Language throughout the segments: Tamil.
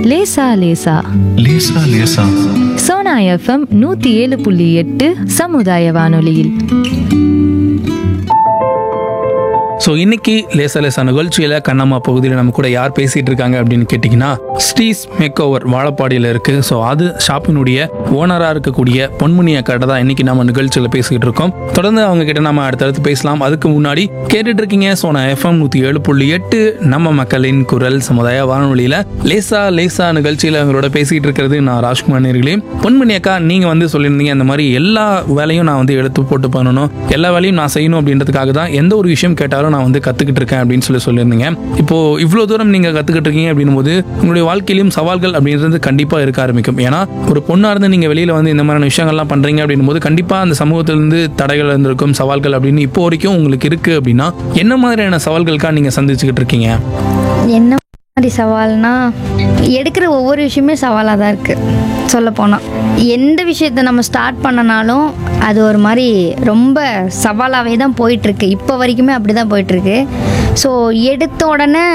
லேசா லேசா லேசா லேசா சோனா எஃப்எம் நூத்தி ஏழு புள்ளி எட்டு சமுதாய வானொலியில் ஸோ இன்னைக்கு லேசா லேசா நிகழ்ச்சியில் கண்ணம்மா பகுதியில் நம்ம கூட யார் பேசிட்டு இருக்காங்க அப்படின்னு கேட்டிங்கன்னா ஸ்டீஸ் மேக் ஓவர் வாழப்பாடியில் இருக்கு ஸோ அது ஷாப்பினுடைய ஓனராக இருக்கக்கூடிய பொன்முனி அக்காட்ட தான் இன்னைக்கு நம்ம நிகழ்ச்சியில் பேசிக்கிட்டு இருக்கோம் தொடர்ந்து அவங்க கிட்ட நம்ம அடுத்தடுத்து பேசலாம் அதுக்கு முன்னாடி கேட்டுட்டு இருக்கீங்க ஸோ நான் எஃப்எம் நூற்றி ஏழு புள்ளி எட்டு நம்ம மக்களின் குரல் சமுதாய வானொலியில் லேசா லேசா நிகழ்ச்சியில் அவங்களோட பேசிக்கிட்டு இருக்கிறது நான் ராஜ்குமார் நேர்களே பொன்மணி அக்கா நீங்கள் வந்து சொல்லியிருந்தீங்க இந்த மாதிரி எல்லா வேலையும் நான் வந்து எடுத்து போட்டு பண்ணணும் எல்லா வேலையும் நான் செய்யணும் அப்படின்றதுக்காக தான் எந்த ஒரு விஷயம் கேட்டாலும் நான் வந்து கற்றுக்கிட்டு இருக்கேன் அப்படின்னு சொல்லி சொல்லியிருந்தீங்க இப்போ இவ்வளோ தூரம் நீங்கள் கற்றுக்கிட்டு இருக்கீங்க அப்படின்னும் போது உங்களுடைய வாழ்க்கையிலும் சவால்கள் அப்படின்றது கண்டிப்பாக இருக்க ஆரம்பிக்கும் ஏன்னா ஒரு பொண்ணாக இருந்து நீங்கள் வெளியில் வந்து இந்த மாதிரியான விஷயங்கள்லாம் பண்ணுறீங்க அப்படின்னும் போது கண்டிப்பாக அந்த சமூகத்திலிருந்து தடைகள் இருந்திருக்கும் சவால்கள் அப்படின்னு இப்போ வரைக்கும் உங்களுக்கு இருக்குது அப்படின்னா என்ன மாதிரியான சவால்களுக்கா நீங்கள் சந்திச்சுக்கிட்டு இருக்கீங்க என்ன மாதிரி சவால்னா எடுக்கிற ஒவ்வொரு விஷயமே சவாலாக தான் இருக்குது சொல்லப்போனால் எந்த விஷயத்த நம்ம ஸ்டார்ட் பண்ணனாலும் அது ஒரு மாதிரி ரொம்ப சவாலாகவே தான் போயிட்டுருக்கு இப்போ வரைக்குமே அப்படி தான் போயிட்டுருக்கு ஸோ எடுத்த உடனே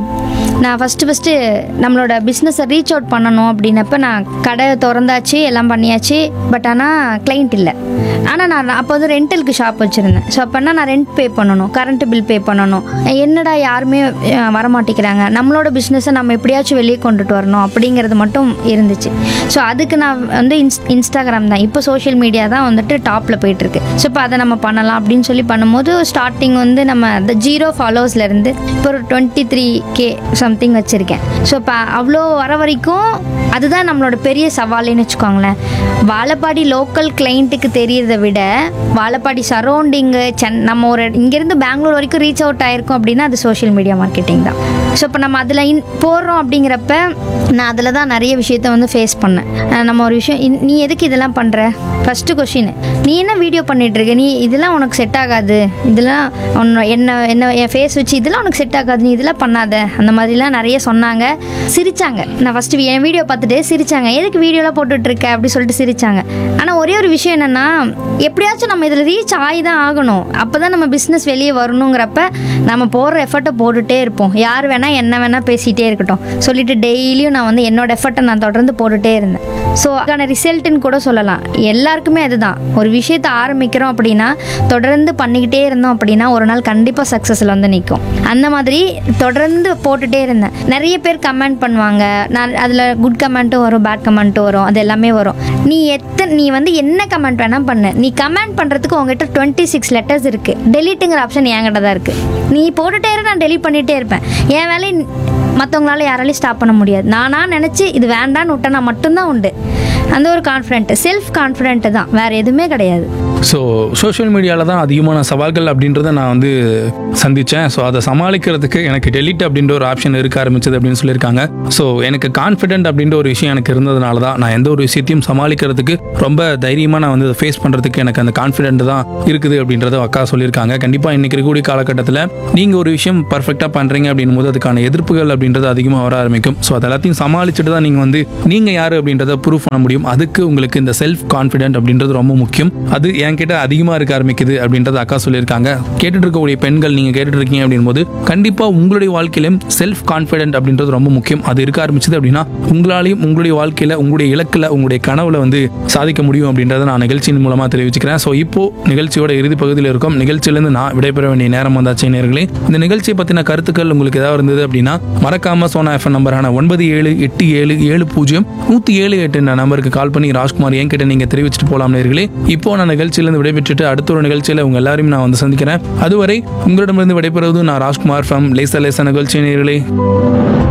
நான் ஃபஸ்ட்டு ஃபஸ்ட்டு நம்மளோட பிஸ்னஸை ரீச் அவுட் பண்ணணும் அப்படின்னப்ப நான் கடை திறந்தாச்சு எல்லாம் பண்ணியாச்சு பட் ஆனால் கிளைண்ட் இல்லை ஆனால் நான் அப்போ வந்து ரெண்டலுக்கு ஷாப் வச்சுருந்தேன் ஸோ அப்போனா நான் ரெண்ட் பே பண்ணணும் கரண்ட் பில் பே பண்ணணும் என்னடா யாருமே அஹ், வரமாட்டேங்கிறாங்க நம்மளோட பிஸ்னஸை நம்ம எப்படியாச்சும் வெளியே கொண்டுட்டு வரணும் அப்படிங்கிறது மட்டும் இருந்துச்சு ஸோ அதுக்கு நான் வந்து இன்ஸ் இன்ஸ்டாகிராம் தான் இப்போ சோஷியல் மீடியா தான் வந்துட்டு டாப்பில் போயிட்டுருக்கு ஸோ இப்போ அதை நம்ம பண்ணலாம் அப்படின்னு சொல்லி பண்ணும்போது ஸ்டார்டிங் வந்து நம்ம இந்த ஜீரோ ஃபாலோவர்ஸ்லேருந்து இப்போ ஒரு டுவெண்ட்டி த்ரீ கே சம்திங் வச்சுருக்கேன் ஸோ இப்போ அவ்வளோ வர வரைக்கும் அதுதான் நம்மளோட பெரிய சவாலுன்னு வச்சுக்கோங்களேன் வாழப்பாடி லோக்கல் கிளைண்ட்டுக்கு தெரியறதை விட வாழப்பாடி சரௌண்டிங்கு சென் நம்ம ஒரு இங்கேருந்து பெங்களூர் வரைக்கும் ரீச் அவுட் ஆயிருக்கோம் அப்படின்னா அது சோஷியல் மீடியா மார்க்கெட்டிங் தான் ஸோ இப்போ நம்ம அதில் இன் போடுறோம் அப்படிங்கிறப்ப நான் அதில் தான் நிறைய விஷயத்த வந்து ஃபேஸ் பண்ணேன் அஹ் நம்ம ஒரு விஷயம் இன்- நீ எதுக்கு இதெல்லாம் பண்ணுற ஃபஸ்ட்டு கொஷின் நீ என்ன வீடியோ பண்ணிட்டு இருக்க நீ இதெல்லாம் உனக்கு செட் ஆகாது இதெல்லாம் உன்ன என்ன என்ன என் ஃபேஸ் வச்சு இதெல்லாம் உனக்கு செட் ஆகாது நீ இதெல்லாம் பண்ணாத அந்த மாதிரிலாம் நிறைய சொன்னாங்க சிரிச்சாங்க நான் ஃபஸ்ட்டு என் வீடியோ பார்த்துட்டு சிரிச்சாங்க எதுக்கு வீடியோலாம் போட்டுட்டு இருக்க அப்படி சொல்லிட்டு சிரிச்சாங்க ஆனால் ஒரே ஒரு விஷயம் என்னென்னா எப்படியாச்சும் நம்ம இதில் ரீச் ஆகி தான் ஆகணும் அப்போ தான் நம்ம பிஸ்னஸ் வெளியே வரணுங்கிறப்ப நம்ம போடுற எஃபர்ட்டை போட்டுகிட்டே இருப்போம் யார் வேணால் என்ன வேணால் பேசிகிட்டே இருக்கட்டும் சொல்லிட்டு டெய்லியும் நான் வந்து என்னோட எஃபர்ட்டை நான் தொடர்ந்து போட்டுகிட்டே இருந்தேன் ஸோ அதுக்கான ரிசல்ட்டுன்னு கூட சொல்லலாம் எல்லாருக்குமே அதுதான் ஒரு விஷயத்தை ஆரம்பிக்கிறோம் அப்படின்னா தொடர்ந்து பண்ணிக்கிட்டே இருந்தோம் அப்படின்னா ஒரு நாள் கண்டிப்பாக சக்ஸஸில் வந்து நிற்கும் அந்த மாதிரி தொடர்ந்து போட்டுகிட்டே இருந்தேன் நிறைய பேர் கமெண்ட் பண்ணுவாங்க நான் அதில் குட் கமெண்ட்டும் வரும் பேட் கமெண்ட்டும் வரும் அது எல்லாமே வரும் நீ எத்தனை நீ வந்து என்ன கமெண்ட் வேணால் பண்ணு நீ கமெண்ட் பண்ணுறதுக்கு உங்ககிட்ட டுவெண்ட்டி சிக்ஸ் லெட்டர்ஸ் இருக்குது டெலீட்டுங்கிற ஆப்ஷன் என்கிட்ட தான் இருக்குது நீ போட்டுட்டே இரு நான் டெலீட் பண்ணிகிட்டே இருப்பேன் என் வேலையை மற்றவங்களால யாராலையும் ஸ்டாப் பண்ண முடியாது நானாக நினச்சி இது வேண்டான்னு விட்டேன்னா மட்டும்தான் உண்டு அந்த ஒரு கான்ஃபிடென்ட் செல்ஃப் கான்ஃபிடென்ட் தான் வேறு எதுவுமே கிடையாது ஸோ சோஷியல் மீடியாவில் தான் அதிகமான சவால்கள் அப்படின்றத நான் வந்து சந்தித்தேன் ஸோ அதை சமாளிக்கிறதுக்கு எனக்கு டெலிட் அப்படின்ற ஒரு ஆப்ஷன் இருக்க ஆரம்பிச்சது அப்படின்னு சொல்லியிருக்காங்க ஸோ எனக்கு கான்ஃபிடென்ட் அப்படின்ற ஒரு விஷயம் எனக்கு இருந்ததுனால தான் நான் எந்த ஒரு விஷயத்தையும் சமாளிக்கிறதுக்கு ரொம்ப தைரியமாக நான் வந்து ஃபேஸ் பண்ணுறதுக்கு எனக்கு அந்த கான்ஃபிடென்ட் தான் இருக்குது அப்படின்றத அக்கா சொல்லியிருக்காங்க கண்டிப்பாக இன்னைக்கு இருக்கக்கூடிய காலகட்டத்தில் நீங்கள் ஒரு விஷயம் பர்ஃபெக்டாக பண்ணுறீங்க அப்படின்னும் போது அதுக்கான எதிர்ப்புகள் அப்படின்றது அதிகமாக வர ஆரம்பிக்கும் ஸோ அது எல்லாத்தையும் சமாளிச்சுட்டு தான் நீங்கள் வந்து நீங்கள் யார் அப்படின்றத ப்ரூவ் பண்ண முடியும் அதுக்கு உங்களுக்கு இந்த செல்ஃப் கான்ஃபிடென்ட் அப்படின்றது ரொம்ப முக்கியம் அது என்கிட்ட அதிகமாக இருக்க ஆரம்பிக்குது அப்படின்றத அக்கா சொல்லியிருக்காங்க கேட்டுட்டு இருக்கக்கூடிய பெண்கள் நீங்கள் கேட்டுட்டு இருக்கீங்க அப்படின் போது கண்டிப்பாக உங்களுடைய வாழ்க்கையிலும் செல்ஃப் கான்ஃபிடென்ட் அப்படின்றது ரொம்ப முக்கியம் அது இருக்க ஆரம்பிச்சது அப்படின்னா உங்களாலையும் உங்களுடைய வாழ்க்கையில் உங்களுடைய இலக்கில் உங்களுடைய கனவுல வந்து சாதிக்க முடியும் அப்படின்றத நான் நிகழ்ச்சியின் மூலமாக தெரிவிச்சுக்கிறேன் ஸோ இப்போ நிகழ்ச்சியோட இறுதி பகுதியில் இருக்கும் நிகழ்ச்சியிலேருந்து நான் விடைபெற வேண்டிய நேரம் வந்தாச்சு நேர்களே இந்த நிகழ்ச்சியை பற்றின கருத்துக்கள் உங்களுக்கு ஏதாவது இருந்தது அப்படின்னா மறக்காம சோனா எஃப்எம் நம்பரான ஒன்பது ஏழு எட்டு ஏழு ஏழு பூஜ்ஜியம் நூற்றி ஏழு எட்டு என்ற நம்பருக்கு கால் பண்ணி ராஜ்குமார் என்கிட்ட நீங்கள் தெரிவிச்சிட்டு போகலாம் நேர்களே இப்போ நான் நிகழ்ச்சியிலேருந்து விடைபெற்றுட்டு அடுத்த ஒரு நிகழ்ச்சியில் உங்க எல்லாரையும் நான் வந்து சந்திக்கிறேன் அதுவரை உங்களிடமிருந்து விடைபெறுவது நான் ராஜ்குமார் ஃப்ரம் லேசா லேசா நிகழ்ச்சி நேர்களே